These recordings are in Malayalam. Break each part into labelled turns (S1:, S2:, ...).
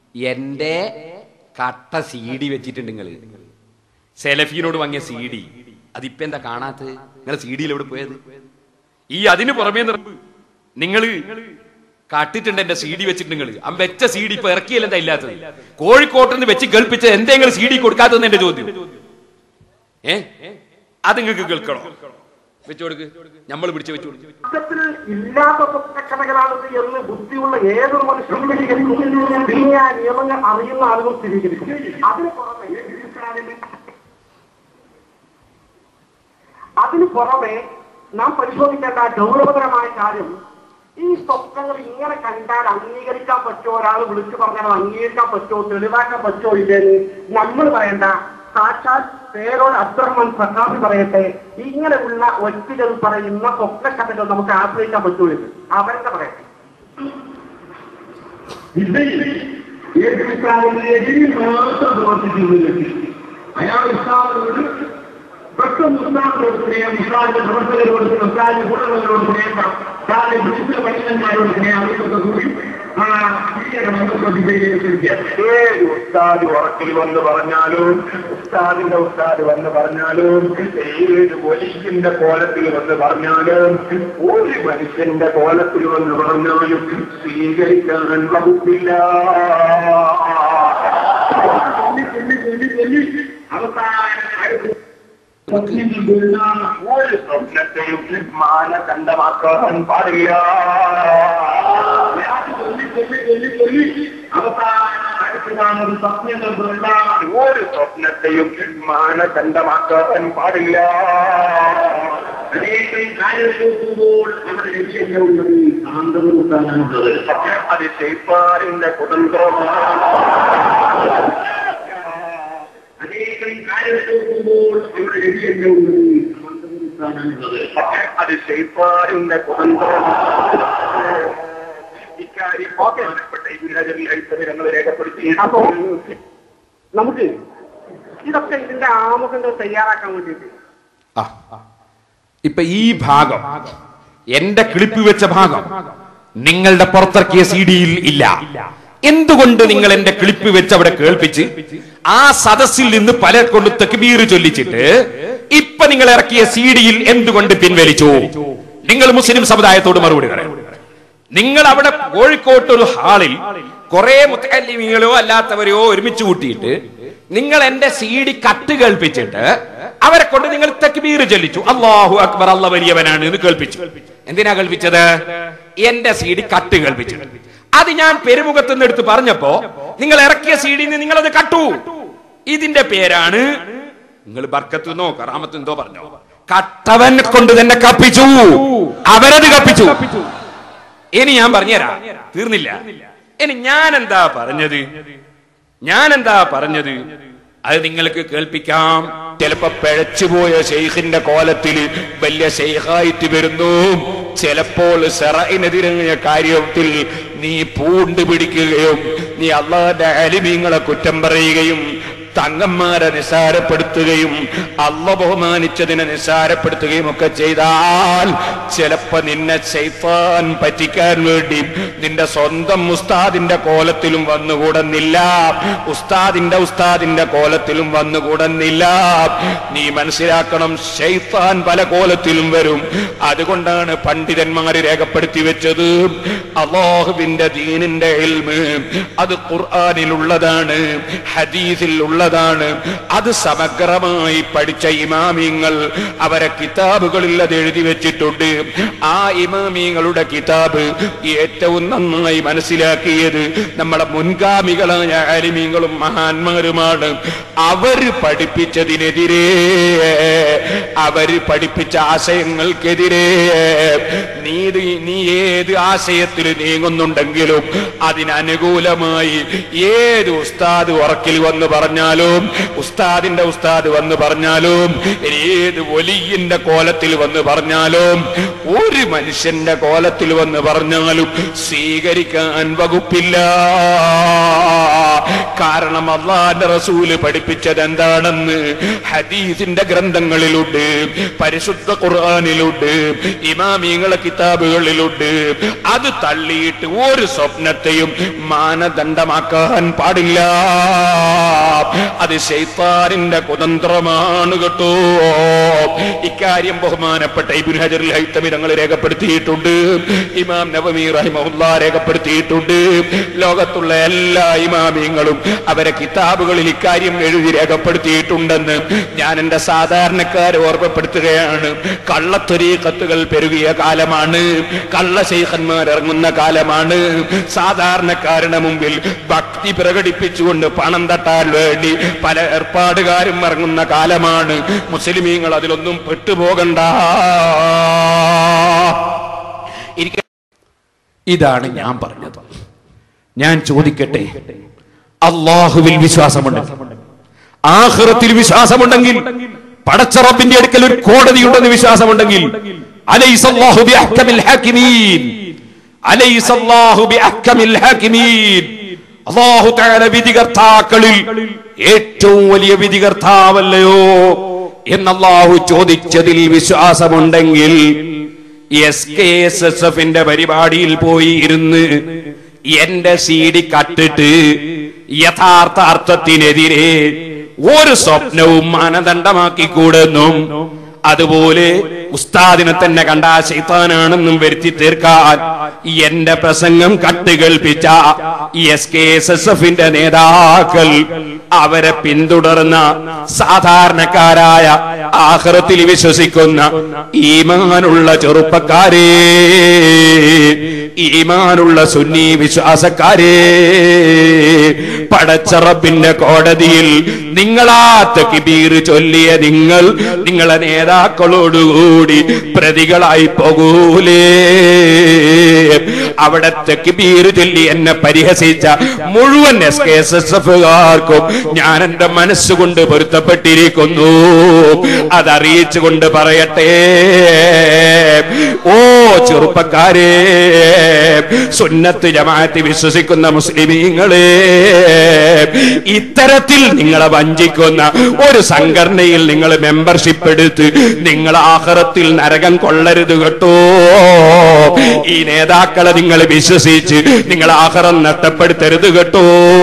S1: എന്റെ കട്ട സി ഡി വെച്ചിട്ടുണ്ട് നിങ്ങള് സെലഫീനോട് വാങ്ങിയ സി ഡി അതിപ്പോ എന്താ കാണാത്തത് നിങ്ങളെ സി ഡിയിൽ എവിടെ പോയത് ഈ അതിന് പുറമേ നിങ്ങൾ കട്ടിട്ടുണ്ട് എന്റെ സി ഡി വെച്ചിട്ട് നിങ്ങൾ ആ വെച്ച സി ഡി ഇപ്പൊ ഇറക്കിയല്ല എന്താ ഇല്ലാത്തത് കോഴിക്കോട്ട് നിന്ന് വെച്ച് കേൾപ്പിച്ച എന്തെങ്കിലും സി ഡി കൊടുക്കാത്തതെന്ന് എന്റെ ചോദ്യം ഏ അത് നിങ്ങൾക്ക് കേൾക്കണോ വെച്ചു കൊടുക്ക് നമ്മൾ പിടിച്ച് വെച്ചു കൊടുക്ക്
S2: ലോകത്തിൽ ഇല്ലാത്ത സ്വപ്നക്കഥകളാണിത് എന്ന് ബുദ്ധിയുള്ള ഏതൊരു മനുഷ്യനും സ്ഥിരീകരിക്കും പിന്നെ ആ നിയമങ്ങൾ അറിയുന്ന ആളുകൾ സ്ഥിരീകരിക്കും അതിന് പുറമെ അതിന് പുറമെ നാം പരിശോധിക്കേണ്ട ഗൗരവതരമായ കാര്യം ഈ സ്വപ്നങ്ങൾ ഇങ്ങനെ കണ്ടാൽ അംഗീകരിക്കാൻ പറ്റുമോ ഒരാൾ വിളിച്ചു പറഞ്ഞാൽ അത് അംഗീകരിക്കാൻ പറ്റുമോ തെളിവാക്കാൻ പറ്റുമോ ഇല്ലെന്ന് നമ്മൾ പറയണ്ട സാക്ഷാൽ പേരോട് അബ്ദുറഹ്മാൻ പ്രസാദ് പറയട്ടെ ഇങ്ങനെയുള്ള വ്യക്തികൾ പറയുന്ന സ്വപ്നക്കഥകൾ നമുക്ക് ആശ്രയിക്കാൻ പറ്റുമോ എന്ന് അവരുടെ പറയട്ടെ
S3: എതിരിൽ മാത്രം പ്രവർത്തിച്ചിരുന്നില്ല അയാൾ ഇസ്ലാമിനോട് പെട്ടെന്ന് ഇസ്ലാമിനോട് സ്നേഹം ഇസ്ലാമിന്റെ പ്രവർത്തകരോട് ഇസ്ലാമിന്റെ കൂടങ്ങളോട് സ്നേഹം ഇസ്ലാമിന്റെ ബ്രിട്ടീഷ് പണ്ഡിതന്മാരോട് സ്നേഹം അവർക്കൊക്കെ കൂടി ആ സ്ത്രീയുടെ മന്ത്രപ്രതിഭയിലേക്ക് ഏത് ഉസ്താദ് ഉറക്കിൽ വന്ന് പറഞ്ഞാലും ഉസ്താദിന്റെ ഉസ്താദ് വന്ന് പറഞ്ഞാലും ഏത് വലിയന്റെ കോലത്തിൽ വന്ന് പറഞ്ഞാലും ഒരു മനുഷ്യന്റെ കോലത്തിൽ വന്ന് പറഞ്ഞാലും സ്വീകരിക്കാൻ വകുപ്പില്ല ചൊല്ലി, ചൊല്ലി, ചൊല്ലി, ചൊല്ലി, അവസാനം ഒരു സ്വപ്നത്തെയും മാനദണ്ഡമാക്കാൻ പാടില്ല ചൊല്ലി, ചൊല്ലി, ചൊല്ലി, ചൊല്ലി, അവസാനം അടുത്തതാണ് ഒരു സ്വപ്നം ഒരു സ്വപ്നത്തെയും മാനദണ്ഡമാക്കാൻ പാടില്ല കാര്യമെത്തുമ്പോൾ നമ്മുടെ ലക്ഷ്യങ്ങളുള്ളത് ശാന്തമുണ്ടാകുന്നത് പക്ഷേ അത് ശൈപ്പാറിന്റെ കുതന്ത്രമാണ് അനേകം കാര്യമെത്തുമ്പോൾ നമ്മുടെ ലക്ഷ്യങ്ങളുള്ളത് ശാന്തമുണ്ടാകുന്നത് പക്ഷേ അത് ശൈപ്പാറിന്റെ കുതന്ത്രമാണ് ഇക്കാര്യം ബഹുമാനപ്പെട്ട ഇതിനകത്ത് ഞങ്ങൾ രേഖപ്പെടുത്തി
S2: അപ്പോ നമുക്ക് ഇതൊക്കെ ഇതിന്റെ ആമുഖങ്ങൾ തയ്യാറാക്കാൻ വേണ്ടിയിട്ട്
S1: ആ ഇപ്പൊ ഈ ഭാഗം എന്റെ ക്ലിപ്പ് വെച്ച ഭാഗം നിങ്ങളുടെ പുറത്തിറക്കിയ സി ഡിയിൽ ഇല്ല എന്തുകൊണ്ട് നിങ്ങൾ എന്റെ ക്ലിപ്പ് വെച്ച് അവിടെ കേൾപ്പിച്ച് ആ സദസ്സിൽ നിന്ന് പല കൊണ്ട് തെക്കുബീർ ചൊല്ലിച്ചിട്ട് ഇപ്പൊ നിങ്ങൾ ഇറക്കിയ സി ഡിയിൽ എന്തുകൊണ്ട് പിൻവലിച്ചു നിങ്ങൾ മുസ്ലിം സമുദായത്തോട് മറുപടി പറയാം നിങ്ങൾ അവിടെ കോഴിക്കോട്ട് ഒരു ഹാളിൽ കുറെ മുത്തല്ലിമികളോ അല്ലാത്തവരെയോ ഒരുമിച്ച് കൂട്ടിയിട്ട് നിങ്ങൾ എന്റെ സി ഡി കത്ത് കേൾപ്പിച്ചിട്ട് അവരെ കൊണ്ട് നിങ്ങൾ തക്ബീർ ചൊല്ലിച്ചു അള്ളാഹു അക്ബർ അല്ല വലിയവനാണ് എന്ന് കേൾപ്പിച്ചു എന്തിനാ കേൾപ്പിച്ചത് എന്റെ സി ഡി കട്ട് കേൾപ്പിച്ചു അത് ഞാൻ പെരുമുഖത്ത് നിന്ന് എടുത്ത് പറഞ്ഞപ്പോ നിങ്ങൾ ഇറക്കിയ സി ഡിന്ന് നിങ്ങൾ അത് കട്ടു ഇതിന്റെ പേരാണ് നിങ്ങൾ ബർക്കത്തുന്നോ കറാമത്തുന്നോ പറഞ്ഞോ കട്ടവൻ കൊണ്ട് തന്നെ കപ്പിച്ചു അവരത് കപ്പിച്ചു ഇനി ഞാൻ പറഞ്ഞുതരാം തീർന്നില്ല ഇനി ഞാൻ എന്താ പറഞ്ഞത് ഞാൻ എന്താ പറഞ്ഞത് അത് നിങ്ങൾക്ക് കേൾപ്പിക്കാം ചിലപ്പോ പിഴച്ചുപോയ ഷെയ്ഖിന്റെ കോലത്തിൽ വലിയ ഷെയ്ഖായിട്ട് വരുന്നു ചിലപ്പോൾ സെറയിനെതിരായ കാര്യത്തിൽ നീ പൂണ്ട് പിടിക്കുകയും നീ അള്ളാന്റെ അലിമീങ്ങളെ കുറ്റം പറയുകയും തങ്ങന്മാരെ നിസാരപ്പെടുത്തുകയും അല്ല ബഹുമാനിച്ചതിനെ നിസാരപ്പെടുത്തുകയും ഒക്കെ ചെയ്താൽ ചിലപ്പോ നിന്നെ ശൈത്താൻ പറ്റിക്കാൻ വേണ്ടി നിന്റെ സ്വന്തം ഉസ്താദിന്റെ കോലത്തിലും വന്നുകൂടുന്നില്ല ഉസ്താദിന്റെ ഉസ്താദിന്റെ കോലത്തിലും വന്നുകൂടുന്നില്ല നീ മനസ്സിലാക്കണം ശൈത്താൻ പല കോലത്തിലും വരും അതുകൊണ്ടാണ് പണ്ഡിതന്മാര് രേഖപ്പെടുത്തി വെച്ചത് അള്ളാഹുവിന്റെ ദീനിന്റെ ഇൽമ് അത് ഖുർആനിലുള്ളതാണ് ഹദീസിൽ ഉള്ളതാണ് അത് സമഗ്രമായി പഠിച്ച ഇമാമിങ്ങൾ അവരെ കിതാബുകളിൽ അത് എഴുതി വെച്ചിട്ടുണ്ട് ആ ഇമാമിങ്ങളുടെ കിതാബ് ഏറ്റവും നന്നായി മനസ്സിലാക്കിയത് നമ്മളെ മുൻഗാമികളായ അലിമീങ്ങളും മഹാന്മാരുമാണ് അവര് പഠിപ്പിച്ചതിനെതിരെ അവര് പഠിപ്പിച്ച ആശയങ്ങൾക്കെതിരെ നീ നീ ഏത് ആശയത്തിൽ നീങ്ങുന്നുണ്ടെങ്കിലും അതിനനുകൂലമായി ഏത് ഉസ്താദ് ഉറക്കിൽ വന്ന് പറഞ്ഞാലും ഉസ്താദിന്റെ ഉസ്താദ് വന്ന് പറഞ്ഞാലും ഏത് ഒലിയിന്റെ കോലത്തിൽ വന്ന് പറഞ്ഞാലും ഒരു മനുഷ്യന്റെ കോലത്തിൽ വന്ന് പറഞ്ഞാലും സ്വീകരിക്കാൻ വകുപ്പില്ല കാരണം അള്ളാന്റെ റസൂല് പഠിപ്പിച്ചത് എന്താണെന്ന് ഹദീസിന്റെ ഗ്രന്ഥങ്ങളിലുണ്ട് പരിശുദ്ധ ഖുർആാനിലുണ്ട് ഇമാമിങ്ങളെ കിതാബുകളിലുണ്ട് അത് തള്ളിയിട്ട് ഒരു സ്വപ്നത്തെയും മാനദണ്ഡമാക്കാൻ പാടില്ല അത് ശൈത്താനിന്റെ കുതന്ത്രമാണ് കേട്ടോ ഇക്കാര്യം ബഹുമാനപ്പെട്ട ഇബിൻ ഹജറുൽ ഹൈത്തമി തങ്ങൾ രേഖപ്പെടുത്തിയിട്ടുണ്ട് ഇമാം നവമി റഹിമഹുല്ല രേഖപ്പെടുത്തിയിട്ടുണ്ട് ലോകത്തുള്ള എല്ലാ ഇമാമിയങ്ങളും അവരെ കിതാബുകളിൽ ഇക്കാര്യം എഴുതി രേഖപ്പെടുത്തിയിട്ടുണ്ടെന്ന് ഞാൻ എന്റെ സാധാരണക്കാരെ ഓർമ്മപ്പെടുത്തുകയാണ് കള്ളത്തൊരീ കത്തുകൾ പെരുകിയ കാലമാണ് കള്ള ശൈഖന്മാർ ഇറങ്ങുന്ന കാലമാണ് സാധാരണക്കാരുടെ മുമ്പിൽ ഭക്തി പ്രകടിപ്പിച്ചുകൊണ്ട് പണം തട്ടാൻ വേണ്ടി പല ഏർപ്പാടുകാരും ഇറങ്ങുന്ന കാലമാണ് മുസ്ലിമീങ്ങൾ അതിലൊന്നും പെട്ടുപോകണ്ട ഇരിക്ക- ഇതാണ് ഞാൻ പറഞ്ഞത് ഞാൻ ചോദിക്കട്ടെ അള്ളാഹുവിൽ വിശ്വാസമുണ്ട് ആഹ്റത്തിൽ വിശ്വാസമുണ്ടെങ്കിൽ പടച്ചറപ്പിന്റെ അടുക്കൽ ഒരു കോടതിയുണ്ടെന്ന് വിശ്വാസമുണ്ടെങ്കിൽ അലൈസല്ലാഹു ബിഅഹ്കമിൽ ഹാക്കിമീൻ അലൈസല്ലാഹു ബിഅഹ്കമിൽ ഹാക്കിമീൻ അല്ലാഹു തആല വിധികർത്താക്കളിൽ ഏറ്റവും വലിയ വിധികർത്താവല്ലയോ എന്ന് അല്ലാഹു ചോദിച്ചതിൽ വിശ്വാസമുണ്ടെങ്കിൽ എസ് കെ എസ് എസ് എഫിന്റെ പരിപാടിയിൽ പോയി ഇരുന്ന് എന്റെ സി ഡി കട്ടിട്ട് യഥാർത്ഥ അർത്ഥത്തിനെതിരെ ഒരു സ്വപ്നവും മാനദണ്ഡമാക്കിക്കൂടെന്നും അതുപോലെ ഉസ്താദിനെ തന്നെ കണ്ട ശൈത്താനാണെന്നും വരുത്തി തീർക്കാൻ എന്റെ പ്രസംഗം കട്ട് കേൾപ്പിച്ച എസ് കെ എസ് എസ് എഫിന്റെ നേതാക്കൾ അവരെ പിന്തുടർന്ന സാധാരണക്കാരായ ആഹ്റത്തിൽ വിശ്വസിക്കുന്ന ഈമാനുള്ള ചെറുപ്പക്കാരേ ഈമാനുള്ള സുന്നി വിശ്വാസക്കാരേ പടച്ചറപ്പിന്റെ കോടതിയിൽ നിങ്ങളാ തക്കിബീർ ചൊല്ലിയ നിങ്ങൾ നിങ്ങളെ നേതാക്കളോടുകൂടി പ്രതികളായി പോകൂലേ അവിടെ തക്കിബീർ ചൊല്ലി എന്നെ പരിഹസിച്ച മുഴുവൻ എസ് കെ എസ് എസ് എഫുകാർക്കും ഞാൻ എന്റെ മനസ്സുകൊണ്ട് പൊരുത്തപ്പെട്ടിരിക്കുന്നു അതറിയിച്ചുകൊണ്ട് പറയട്ടെ ഓ ചെറുപ്പക്കാരെ സുന്നത്ത് ജമാഅത്ത് വിശ്വസിക്കുന്ന മുസ്ലിമീങ്ങളെ ഇത്തരത്തിൽ നിങ്ങളെ വഞ്ചിക്കുന്ന ഒരു സംഘടനയിൽ നിങ്ങൾ മെമ്പർഷിപ്പ് എടുത്ത് നിങ്ങൾ ആഹ്റത്തിൽ നരകം കൊള്ളരുത് കേട്ടോ ഈ നേതാക്കളെ നിങ്ങൾ വിശ്വസിച്ച് നിങ്ങൾ ആഹ്റം നഷ്ടപ്പെടുത്തരുത് കേട്ടോ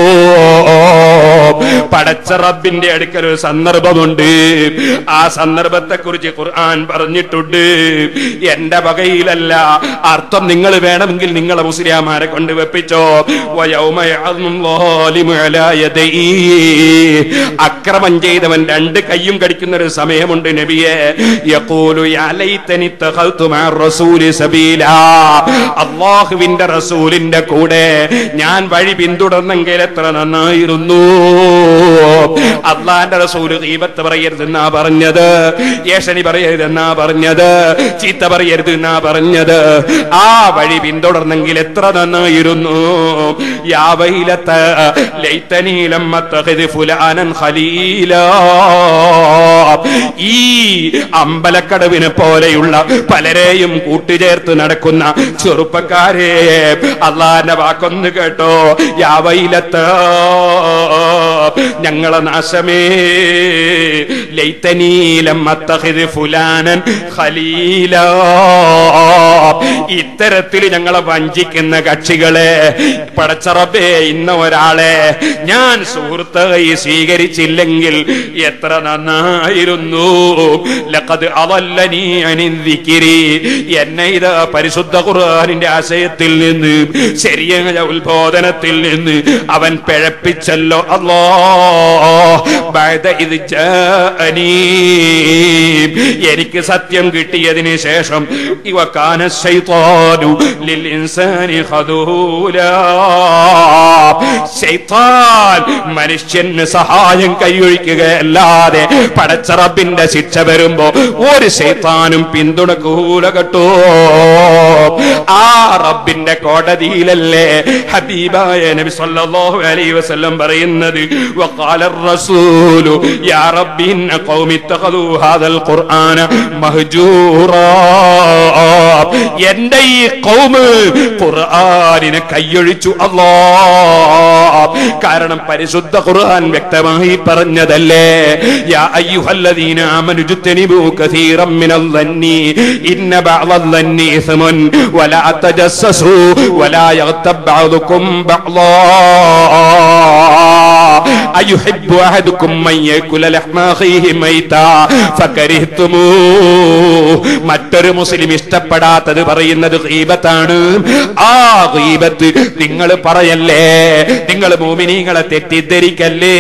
S1: പടച്ച റബ്ബിന്റെ അടുക്കൽ ഒരു സന്ദർഭമുണ്ട് ആ സന്ദർഭത്തെ കുറിച്ച് ഖുർആൻ പറഞ്ഞിട്ടുണ്ട് എന്റെ വകയിലല്ല അർത്ഥം നിങ്ങൾ വേണമെങ്കിൽ നിങ്ങളെ മുസ്ലിയാമാരെ കൊണ്ട് വെപ്പിച്ചോ വയൗമ യഅ്ളു ളാലിമു അലാ യദൈഹി. അക്രമം ചെയ്തവൻ രണ്ട് കൈയും കടിക്കുന്ന ഒരു സമയമുണ്ട് നബിയെ യഖൂലു യാ ലൈതനി ഇത്തഖൽതു മഅ റസൂലി സബീലാ അല്ലാഹുവിന്റെ റസൂലിന്റെ കൂടെ ഞാൻ വഴി പിന്തുടർന്നെങ്കിൽ എത്ര നന്നായിരുന്നു അള്ളാന്റെ റസൂല് ഗീബത്ത് പറയരുതെന്നാ പറഞ്ഞത് ഏഷണി പറയരുതെന്നാ പറഞ്ഞത് ചീത്ത പറയരുതെന്നാ പറഞ്ഞത് ആ വഴി പിന്തുടർന്നെങ്കിൽ എത്ര നന്നായിരുന്നു യാ വൈലത്ത ലൈതനീലം അത്തഖിദ് ഫുലാനൻ ഖലീലാ ഈ അമ്പലക്കടവിനെ പോലെയുള്ള പലരെയും കൂട്ടുചേർത്ത് നടക്കുന്ന ചെറുപ്പക്കാരെ അള്ളാന്റെ വാക്കൊന്ന് കേട്ടോ യാവയിലത്ത ഞങ്ങളെ നാശമേ ലൈത്തനീലം അത്തഹിദ് ഫുലാനൻ ഖലീല ഇത്തരത്തിൽ ഞങ്ങളെ വഞ്ചിക്കുന്ന കക്ഷികളെ പടച്ചറബേ ഇന്ന ഒരാളെ ഞാൻ സുഹൃത്തായി സ്വീകരിച്ചില്ലെങ്കിൽ എത്ര നന്നായിരുന്നു ലഖദ് അളല്ലനീ അനിൻ ദിക്രി എന്നെ ഇത് പരിശുദ്ധ ഖുർആനിന്റെ ആശയത്തിൽ നിന്ന് ശരിയായ ഉത്ബോധനത്തിൽ നിന്ന് അവൻ പിഴപ്പിച്ചല്ലോ അല്ലോ ബഅദ ഇദ് ജാഅനീ എനിക്ക് സത്യം കിട്ടിയതിന് ശേഷം ഇവ കാന ശൈത്താനു ലിൽ ഇൻസാനി ഖദൂലാ ശൈത്താൻ മനുഷ്യന് സഹായം കൈയൊഴിക്കുകയല്ലാതെ പടച്ച റബ്ബിന്റെ ശിക്ഷ വരുമ്പോ ഒരു ശൈത്താനും പിന്തുണക്കൂല കേട്ടോ ആ റബ്ബിന്റെ കോടതിയിലല്ലേ ഹബീബായ നബി സല്ലല്ലാഹു അലൈഹി വസല്ലം പറയുന്നത് വഖാല الرسول يا رب إن قوم اتخذوا هذا القرآن مهجورا എന്റെ ഈ കൗമ് ഖുർആനിനെ കൈയൊഴിച്ചു അല്ലാ കാരണം പരിശുദ്ധ ഖുർആൻ വ്യക്തമായി പറഞ്ഞതല്ലേ യാ അയ്യുഹല്ലദീന ആമനു ജുത്തനിബു കസീറം മിനൽ ظنി ഇന്ന ബഅദൽ ظنി ഇസ്മുൻ വലാ തജസ്സസു വലാ യഗ്തബ് ബഅദുകും ബഅദാ أيحب أحدكم من يأكل لحم أخيه ميتا فكرهتموه മറ്റൊരു മുസ്ലിം ഇഷ്ടപ്പെടാത്തത് പറയുന്നത് ഗീബത്താണ് ആ ഗീബത്ത് നിങ്ങൾ പറയല്ലേ നിങ്ങൾ മോമിനീങ്ങളെ തെറ്റിദ്ധരിക്കല്ലേ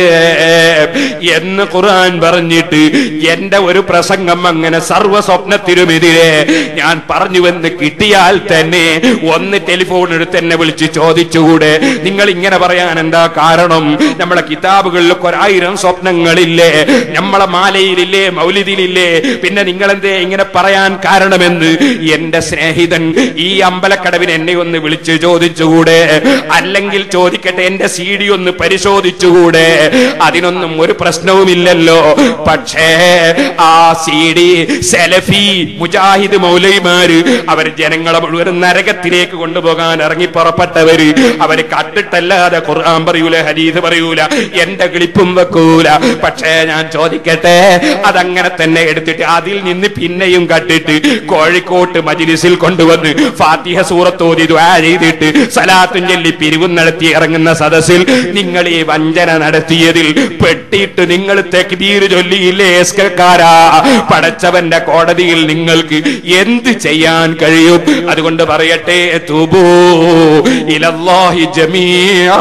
S1: എന്ന് ഖുർആൻ പറഞ്ഞിട്ട് എന്റെ ഒരു പ്രസംഗം അങ്ങനെ സർവ്വ സ്വപ്നത്തിനുമെതിരെ ഞാൻ പറഞ്ഞുവെന്ന് കിട്ടിയാൽ തന്നെ ഒന്ന് ടെലിഫോൺ എടുത്ത് എന്നെ വിളിച്ച് ചോദിച്ചുകൂടെ നിങ്ങൾ ഇങ്ങനെ പറയാൻ എന്താ കാരണം നമ്മളെ കിതാബുകളിൽ ഒരായിരം സ്വപ്നങ്ങളില്ലേ നമ്മളെ മാലയിലില്ലേ മൗലിദിലില്ലേ പിന്നെ നിങ്ങൾ എന്തേ ഇങ്ങനെ പറയാൻ കാരണമെന്ന് എന്റെ സ്നേഹിതൻ ഈ അമ്പലക്കടവിന് എന്നെ ഒന്ന് വിളിച്ച് ചോദിച്ചുകൂടെ അല്ലെങ്കിൽ ചോദിക്കട്ടെ എന്റെ സി ഡി ഒന്ന് പരിശോധിച്ചുകൂടെ അതിനൊന്നും ഒരു പ്രശ്നവുമില്ലല്ലോ പക്ഷേ ആ സി ഡി സെലഫി മുജാഹിദ് മൗലൈമാര് അവർ ജനങ്ങളെ മുഴുവൻ നരകത്തിലേക്ക് കൊണ്ടുപോകാൻ ഇറങ്ങി പുറപ്പെട്ടവര് അവര് കണ്ടിട്ടല്ലാതെ ഖുർആൻ പറയൂല ഹരീത് പറയൂല എന്റെ കിളിപ്പും വെക്കൂല പക്ഷേ ഞാൻ ചോദിക്കട്ടെ അതങ്ങനെ തന്നെ എടുത്തിട്ട് അതിൽ നിന്ന് പിന്നെയും കട്ടിട്ട് കോഴിക്കോട്ട് മജിലിസിൽ കൊണ്ടുവന്ന് ഫാത്തിഹ സൂറത്തോതി ദുആ ചെയ്തിട്ട് സലാത്തും ചൊല്ലി പിരിവും നടത്തി ഇറങ്ങുന്ന സദസ്സിൽ നിങ്ങൾ ഈ വഞ്ചന നടത്തിയതിൽ പെട്ടിട്ട് നിങ്ങൾ തെക്ബീർ ചൊല്ലിയില്ലേ എസ്കക്കാരാ പടച്ചവന്റെ കോടതിയിൽ നിങ്ങൾക്ക് എന്ത് ചെയ്യാൻ കഴിയും അതുകൊണ്ട് പറയട്ടെ തൂബൂ ഇലല്ലാഹി ജമീആ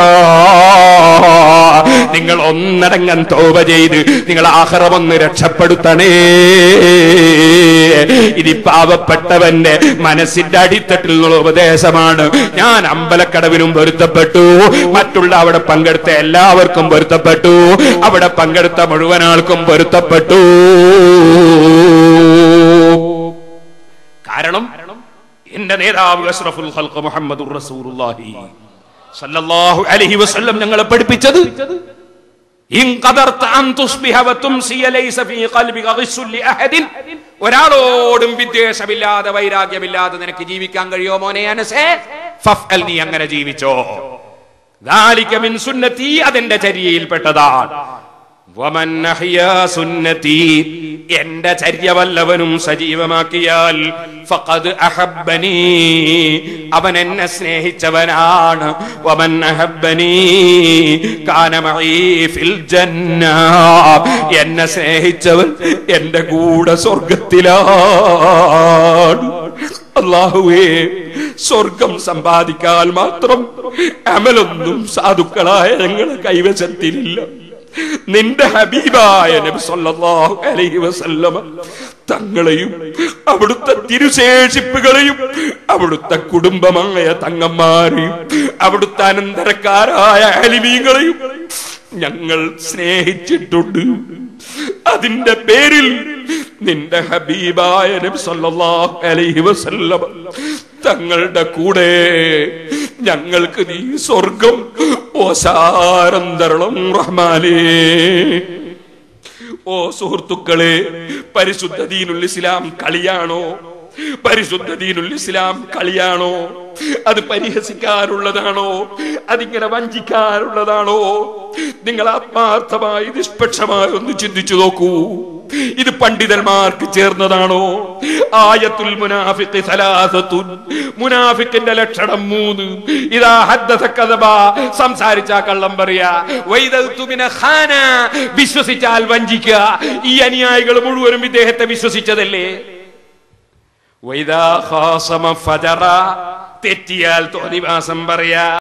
S1: നിങ്ങൾ ഒന്നടങ്ങൻ തോപ ചെയ്ത് നിങ്ങൾ ആഹ്റമൊന്ന് രക്ഷപ്പെടുത്തണേ ഇത് പാവപ്പെട്ടവന്റെ മനസ്സിന്റെ അടിത്തട്ടിൽ നിന്നുള്ള ഉപദേശമാണ് ഞാൻ അമ്പലക്കടവിനും പൊരുത്തപ്പെട്ടു മറ്റുള്ള അവിടെ പങ്കെടുത്ത എല്ലാവർക്കും പൊരുത്തപ്പെട്ടു അവിടെ പങ്കെടുത്ത മുഴുവൻ ആൾക്കും പൊരുത്തപ്പെട്ടു കാരണം എന്റെ നേതാവ് അഷ്റഫുൽ ഖൽഖ് മുഹമ്മദുർ റസൂലുള്ളാഹി സല്ലല്ലാഹു അലൈഹി വസല്ലം ഞങ്ങളെ പഠിപ്പിച്ചത് ഇൻ ഖദർത അൻ തുസ്ബിഹ വതുംസിയ ലൈസ ഫീ ഖൽബിക ഗിസ്സുൻ ലിഅഹദിൻ ഒരാളോടും വിദ്വേഷമില്ലാതെ വൈരാഗ്യമില്ലാതെ നിനക്ക് ജീവിക്കാൻ കഴിയോ മോനെ അനസേ ഫഫ്അൽ നീ അങ്ങനെ ജീവിച്ചോ ذلك من സുന്നതി അതെന്റെ ചര്യയിൽപ്പെട്ടതാണ് വമൻ അഹ്യാ സുന്നതി എന്റെ ചര്യ വല്ലവനും സജീവമാക്കിയാൽ ഫഖദ് അഹബ്ബനി അവൻ എന്നെ സ്നേഹിച്ചവനാണ് വമൻ അഹബ്ബനി കാന മഈ ഫിൽ ജന്ന എന്നെ സ്നേഹിച്ചവൻ എന്റെ കൂടെ സ്വർഗത്തിലാണ് അള്ളാഹുവേ സ്വർഗം സമ്പാദിക്കാൻ മാത്രം അമലൊന്നും സാധുക്കളായ ഞങ്ങളെ കൈവശത്തിലില്ല നിന്റെ ഹബീബായ നബി സല്ലല്ലാഹു അലൈഹി വസല്ലമ തങ്ങളെയും അവിടുത്തെ തിരുശേഷിപ്പുകളെയും അവിടുത്തെ കുടുംബമായ തങ്ങന്മാരെയും അവിടുത്തെ അനന്തരക്കാരായ അലിമീങ്ങളെയും ഞങ്ങൾ സ്നേഹിച്ചിട്ടുണ്ട് അതിന്റെ പേരിൽ നിന്റെ ഹബീബായ നബി സല്ലല്ലാഹു അലൈഹി വസല്ലമ തങ്ങളുടെ കൂടെ ഞങ്ങൾക്ക് നീ സ്വർഗം ഓശാരം തരണം റഹ്മാനേ ഓ സുഹൃത്തുക്കളെ പരിശുദ്ധ ദീനുൽ ഇസ്ലാം കളിയാണോ പരിശുദ്ധ ദീനുൽ ഇസ്ലാം കളിയാണോ അത് പരിഹസിക്കാനുള്ളതാണോ അതിങ്ങനെ വഞ്ചിക്കാനുള്ളതാണോ നിങ്ങൾ ആത്മാർത്ഥമായി നിഷ്പക്ഷമായി ഒന്ന് ചിന്തിച്ചു നോക്കൂ ഇത് പണ്ഡിതന്മാർക്ക് ചേർന്നതാണോ ആയത്തുൽ മുനാഫിഖ് സലാസത്തുൻ മുനാഫിക്കിന്റെ ലക്ഷണം മൂന്ന് ഇതാ ഹദ്ദസ കദബ സംസാരിച്ചാ കള്ളം പറയാ വൈദൽതു മിന ഖാന വിശ്വസിച്ചാൽ വഞ്ചിക്കുക ഈ അനുയായികൾ മുഴുവനും ഇദ്ദേഹത്തെ വിശ്വസിച്ചതല്ലേ വൈദാ ഖാസമ ഫജറ തെറ്റിയാൽ തോന്നിവാസം പറയാ